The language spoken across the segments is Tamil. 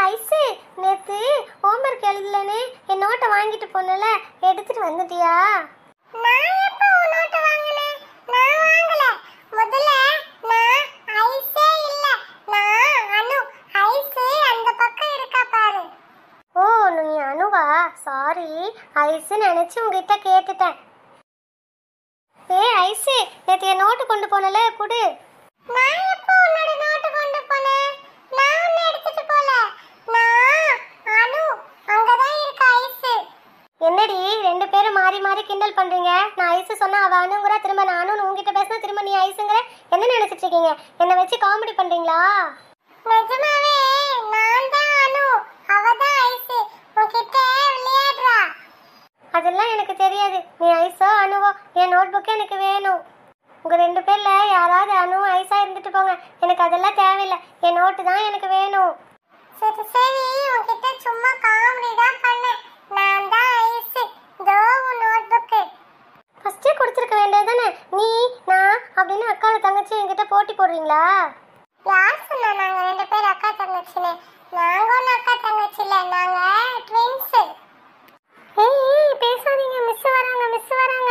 ஐசு நேத்து ஹோம்ஒர்க் எழுதலன்னு என் நோட்டை வாங்கிட்டு போனல எடுத்துட்டு வந்துட்டியா நான் எப்போ உன் நோட்டு வாங்கினேன் நான் வாங்கல முதல்ல நான் ஐஸே இல்ல நான் அனு ஐஸு அந்த பக்கம் இருக்கா பாரு ஓ நீ அனுவா சாரி ஐசு நினைச்சு உங்ககிட்ட கேட்டுட்டேன் ஏ ஐசு நேத்து என் நோட்டு கொண்டு போனல குடு நான் எப்போ உன்னோட நோட்டு கொண்டு போனேன் நான் ஒன்னு எடுத்துட்டு போல நான் அனு அங்கதான் இருக்கு ஐஸு என்னடி ரெண்டு பேரும் மாறி மாறி கிண்டல் பண்றீங்க நான் ஐசு சொன்னா அவ அணுங்கிற திரும்ப நானும் உங்ககிட்ட பேசினா திரும்ப நீ ஐசுங்கிற என்ன நினைச்சிட்டு இருக்கீங்க என்னை வச்சு காமெடி பண்றீங்களா நிஜமாவே நான் தான் அனு அவ தான் ஐஸு உன்கிட்ட விளையாடுறா அதெல்லாம் எனக்கு தெரியாது நீ ஐஸோ அணுவோ என் நோட் புக்கு எனக்கு வேணும் உங்க ரெண்டு பேர்ல யாராவது அணு ஐஸா இருந்துட்டு போங்க எனக்கு அதெல்லாம் தேவையில்லை என் நோட்டு தான் எனக்கு வேணும் சரி சரி உன்கிட்ட சும்மா காமெடி தான் பண்ணேன் நான் தான் ஐஸு தோ உன் நோட் புக்கு ஃபர்ஸ்டே கொடுத்துருக்க வேண்டியது தானே நீ நான் அப்படின்னு அக்காவை தங்கச்சி என்கிட்ட போட்டி போடுறீங்களா யார் சொன்னா நாங்க ரெண்டு பேரும் அக்கா தங்கச்சின்னு நாங்க ஒன்றும் அக்கா தங்கச்சி இல்ல நாங்க ட்வின்ஸ் ஏய் ஏய், பேசாதீங்க மிஸ் வராங்க மிஸ் வராங்க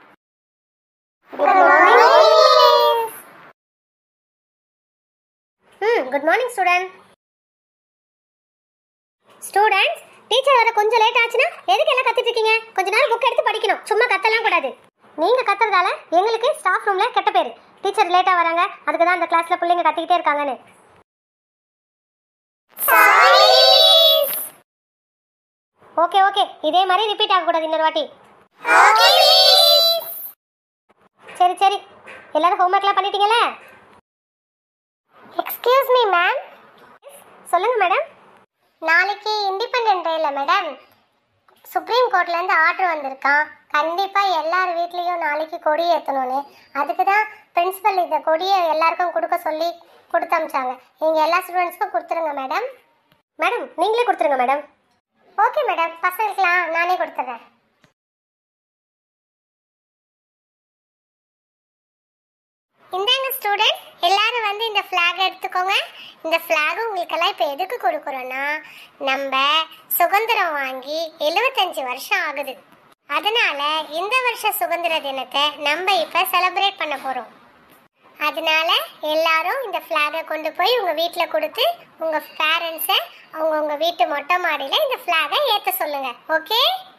ம் good morning student students teacher வர கொஞ்சம் லேட் ஆச்சுன்னா எதுக்கு எல்லாம் கத்திட்டு இருக்கீங்க கொஞ்ச நேரம் புக் எடுத்து படிக்கணும் சும்மா கத்தலாம் கூடாது நீங்க கத்துறதால எங்களுக்கு ஸ்டாஃப் ரூம்ல கெட்ட பேரு டீச்சர் லேட்டா வராங்க அதுக்கு தான் அந்த கிளாஸ்ல பிள்ளைங்க கத்திக்கிட்டே இருக்காங்கன்னு ஓகே ஓகே இதே மாதிரி ரிப்பீட் ஆகக்கூடாது இன்னொரு வாட்டி சரி சரி எல்லாரும் ஹோம்ஒர்க்லாம் பண்ணிட்டீங்கல்ல எக்ஸ்கியூஸ் மீ மேம் சொல்லுங்க மேடம் நாளைக்கு இண்டிபெண்டன்ட் டே இல்லை மேடம் சுப்ரீம் கோர்ட்ல இருந்து ஆர்டர் வந்திருக்கான் கண்டிப்பா எல்லார் வீட்லயும் நாளைக்கு கொடி ஏத்தணும்னு அதுக்கு தான் பிரின்சிபல் இந்த கொடியை எல்லாருக்கும் கொடுக்க சொல்லி கொடுத்து அமிச்சாங்க நீங்க எல்லா ஸ்டூடெண்ட்ஸ்க்கும் கொடுத்துருங்க மேடம் மேடம் நீங்களே கொடுத்துருங்க மேடம் ஓகே மேடம் பசங்களுக்குலாம் நானே கொடுத்துட்றேன் இந்தாங்க ஸ்டூடெண்ட் எல்லாரும் வந்து இந்த ஃப்ளாக் எடுத்துக்கோங்க இந்த ஃப்ளாக் உங்களுக்கெல்லாம் இப்போ எதுக்கு கொடுக்குறோன்னா நம்ம சுதந்திரம் வாங்கி எழுபத்தஞ்சு வருஷம் ஆகுது அதனால இந்த வருஷ சுதந்திர தினத்தை நம்ம இப்போ செலிப்ரேட் பண்ண போகிறோம் அதனால எல்லாரும் இந்த ஃப்ளாகை கொண்டு போய் உங்கள் வீட்டில் கொடுத்து உங்கள் பேரண்ட்ஸை அவங்க உங்கள் வீட்டு மொட்டை மாடியில் இந்த ஃப்ளாகை ஏற்ற சொல்லுங்கள் ஓகே